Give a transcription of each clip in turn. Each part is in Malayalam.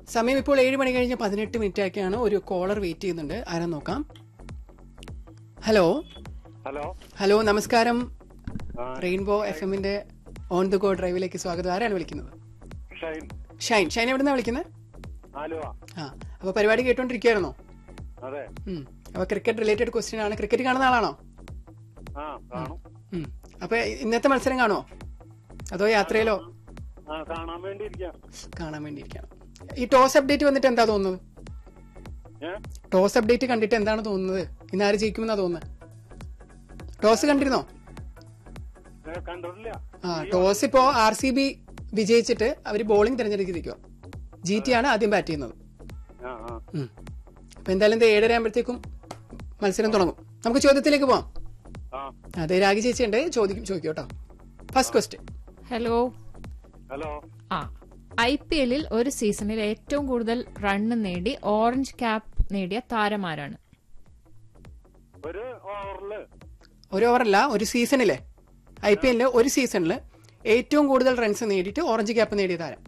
സമയം ഇപ്പോൾ ഏഴ് മണി കഴിഞ്ഞ് പതിനെട്ട് മിനിറ്റ് ആക്കിയാണ് ഒരു കോളർ വെയിറ്റ് ചെയ്യുന്നുണ്ട് ആരാ നോക്കാം ഹലോ ഹലോ ഹലോ നമസ്കാരം ആ, റെയിൻബോ എഫ് എമ്മിന്റെ ഓൺ ദി ഗോ ഡ്രൈവിലേക്ക് സ്വാഗതം ആരാണ് വിളിക്കുന്നത് ഷൈൻ ഷൈൻ ഷൈൻ എവിടെ നിന്നാണ് വിളിക്കുന്നത് ആലുവ ആ അപ്പൊ പരിപാടി കേട്ടോണ്ടിരിക്കുകയായിരുന്നോ അതെ ഉം. അപ്പൊ ക്രിക്കറ്റ് റിലേറ്റഡ് ക്വസ്റ്റ്യൻ ആണ് ക്രിക്കറ്റ് കാണുന്ന ആളാണോ ആ കാണും ഉം. അപ്പൊ ഇന്നത്തെ മത്സരം കാണുമോ അതോ യാത്രയിലോ ആ കാണാൻ വേണ്ടി ഇരിക്കാം കാണാൻ വേണ്ടിയിരിക്കണം ഈ ടോസ് അപ്ഡേറ്റ് വന്നിട്ട് എന്താ തോന്നുന്നത് ഏ ടോസ് അപ്ഡേറ്റ് കണ്ടിട്ട് എന്താണ് തോന്നുന്നത് ഇന്ന് ആര് ജയിക്കുമെന്നാ തോന്നുന്നത് ടോസ് കണ്ടിരുന്നോ ഏ, കണ്ടിട്ടില്ല ആ ടോസ് ഇപ്പോ ആർ സി ബി വിജയിച്ചിട്ട് അവർ ബോളിംഗ് തിരഞ്ഞെടുത്തിരിക്കുക ജി ടി ആണ് ആദ്യം ബാറ്റ് ചെയ്യുന്നത് ആ ആ ഉം. അപ്പൊ എന്തായാലും ഇത് ഏഴര ആകുമ്പോഴത്തേക്കും മത്സരം തുടങ്ങും നമുക്ക് ചോദ്യത്തിലേക്ക് പോവാം ആ അതെ രാഗി ചേച്ചി ഉണ്ട് ചോദിക്കും ചോദിക്കും കേട്ടോ ഫസ്റ്റ് ക്വസ്റ്റ്യൻ ഹലോ ഹലോ ആ ഐ പി എല്ലിൽ ഒരു സീസണിൽ ഏറ്റവും കൂടുതൽ റണ്ണ് നേടി ഓറഞ്ച് ക്യാപ്പ് നേടിയ താരമാരാണ് ഒരു ഓവറില് ഒരു ഓവറല്ല ഒരു സീസണിലെ ഐ പി എല്ലില് ഒരു സീസണിൽ ഏറ്റവും കൂടുതൽ റൺസ് നേടിയിട്ട് ഓറഞ്ച് ക്യാപ്പ് നേടിയ താരം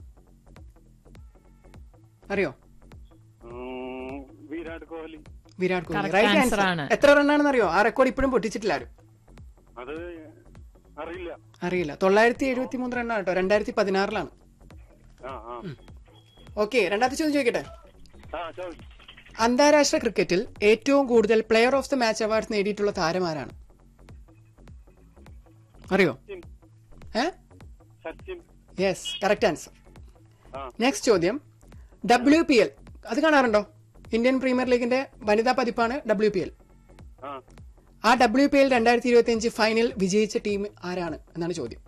അറിയോ ഉം, Virat Kohli Virat Kohli Correct right answer answer ആണ്. എത്ര റണ്ണാണെന്ന് അറിയോ ആ റെക്കോർഡ് ഇപ്പോഴും പൊട്ടിച്ചിട്ടില്ല ആരും അത് അറിയില്ല അറിയില്ല തൊള്ളായിരത്തി എഴുപത്തി മൂന്ന് റണ്ണാണ് കേട്ടോ രണ്ടായിരത്തി പതിനാറിലാണ് ആ ആ ഓക്കെ രണ്ടാമത്തെ ചോദ്യം ചോദിക്കട്ടെ ആ ചോദിച്ചു അന്താരാഷ്ട്ര ക്രിക്കറ്റിൽ ഏറ്റവും കൂടുതൽ player of the match awards നേടിയിട്ടുള്ള താരം ആരാണ് അറിയോ സച്ചിൻ ഏ സച്ചിൻ യെസ് കറക്റ്റ് ആൻസർ ആ നെക്സ്റ്റ് ചോദ്യം ഡബ്ല്യു പി എൽ അത് കാണാറുണ്ടോ ഇന്ത്യൻ പ്രീമിയർ ലീഗിന്റെ വനിതാ പതിപ്പാണ് ഡബ്ല്യു പി എൽ ആ ആ ഡബ്ല്യു പി എൽ രണ്ടായിരത്തി ഇരുപത്തി അഞ്ച് ഫൈനൽ വിജയിച്ച ടീം ആരാണ് എന്നാണ് ചോദ്യം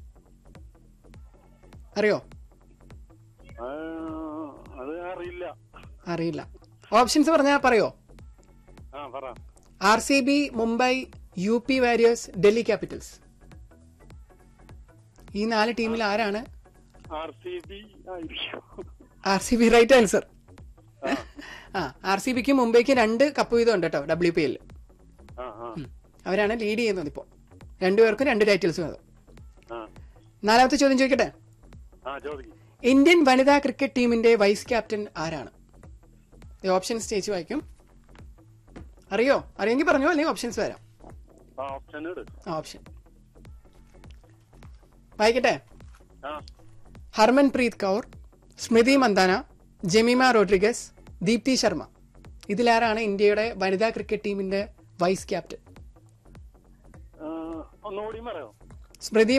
അറിയോ ആ, അത് അറിയില്ല അറിയില്ല ഓപ്ഷൻസ് പറഞ്ഞാൽ പറയോ ആ പറ R C B Mumbai U P warriors Delhi capitals ഈ നാല് ടീമിൽ ആരാണ് ആർ സി ബി ആയിരിക്കും R C B right answer ആ ആ ആർ സി ബിക്കും മുംബൈക്കും രണ്ട് കപ്പ് വീതം ഉണ്ട് കേട്ടോ ഡബ്ല്യു പി എല്ലിൽ ആ ആ അവരാണ് ലീഡ് ചെയ്യുന്നത് ഇപ്പോൾ രണ്ടുപേർക്കും രണ്ട് ടൈറ്റിൽസ് വീതം ആ നാലാമത്തെ ചോദ്യം ചോദിക്കട്ടെ ആ ചോദിക്കും ഇന്ത്യൻ വനിതാ ക്രിക്കറ്റ് ടീമിന്റെ വൈസ് ക്യാപ്റ്റൻ ആരാണ് ഓപ്ഷൻസ് ചേച്ചി വായിക്കും അറിയോ അറിയെങ്കിൽ പറഞ്ഞോ അല്ലെങ്കിൽ ഓപ്ഷൻസ് വരാം ആ ഓപ്ഷൻ ഇട് ആ ഓപ്ഷൻ വായിക്കട്ടെ ആ ഹർമൻപ്രീത് കൗർ സ്മൃതി മന്ദാന ജെമിമ റോഡ്രിഗസ് ദീപ്തി ശർമ്മ ഇതിലാരാണ് ഇന്ത്യയുടെ വനിതാ ക്രിക്കറ്റ് ടീമിന്റെ വൈസ് ക്യാപ്റ്റൻ ആ, ഒന്നുകൂടി പറയോ സ്മൃതി